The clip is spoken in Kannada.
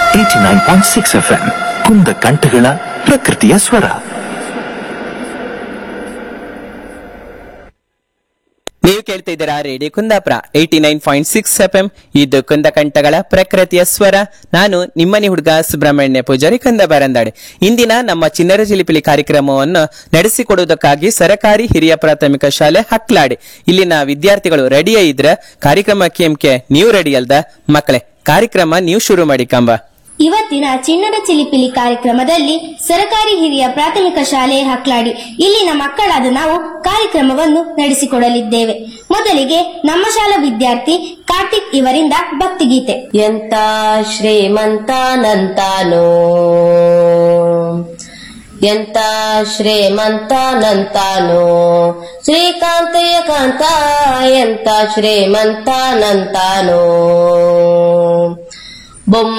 eighty nine point six F M ಕುಂದ ಕಂಠಗಳ ಪ್ರಕೃತಿಯ ಸ್ವರ ನೀವು ಕೇಳ್ತಾ ಇದ್ದೀರಾ radio Kundapur eighty nine point six F M ಇದು ಕುಂದ ಕಂಠಗಳ ಪ್ರಕೃತಿಯ ಸ್ವರ ನಾನು ನಿಮ್ಮನೆ ಹುಡುಗ ಸುಬ್ರಹ್ಮಣ್ಯ ಪೂಜಾರಿ ಕುಂದ ಬರಂದಾಡೆ ಇಂದಿನ ನಮ್ಮ ಚಿನ್ನರ ಚಿಲಿಪಿಲಿ ಕಾರ್ಯಕ್ರಮವನ್ನು ನಡೆಸಿಕೊಡುವುದಕ್ಕಾಗಿ ಸರಕಾರಿ ಹಿರಿಯ ಪ್ರಾಥಮಿಕ ಶಾಲೆ ಹಕ್ಲಾಡಿ ಇಲ್ಲಿನ ವಿದ್ಯಾರ್ಥಿಗಳು ರೆಡಿ ಇದ್ರ ಕಾರ್ಯಕ್ರಮ ಕೇಮ್ಕೆ ನೀವು ರೆಡಿ ಅಲ್ದ ಮಕ್ಕಳೇ ಕಾರ್ಯಕ್ರಮ ನೀವು ಶುರು ಮಾಡಿ ಕಂಬ ಇವತ್ತಿನ ಚಿನ್ನದ ಚಿಲಿಪಿಲಿ ಕಾರ್ಯಕ್ರಮದಲ್ಲಿ ಸರಕಾರಿ ಹಿರಿಯ ಪ್ರಾಥಮಿಕ ಶಾಲೆ ಹಕ್ಲಾಡಿ ಇಲ್ಲಿನ ಮಕ್ಕಳಾದ ನಾವು ಕಾರ್ಯಕ್ರಮವನ್ನು ನಡೆಸಿಕೊಡಲಿದ್ದೇವೆ ಮೊದಲಿಗೆ ನಮ್ಮ ಶಾಲಾ ವಿದ್ಯಾರ್ಥಿ ಕಾರ್ತಿಕ್ ಇವರಿಂದ ಭಕ್ತಿಗೀತೆ ಎಂತ ಶ್ರೀಮಂತನಂತಾನೋ ಎಂತ ಶ್ರೀಮಂತನಂತಾನೋ ಶ್ರೀಕಾಂತಯ್ಯ ಕಾಂತ ಎಂತ ಶ್ರೀಮಂತನಂತಾನೋ ಬೊಮ್ಮ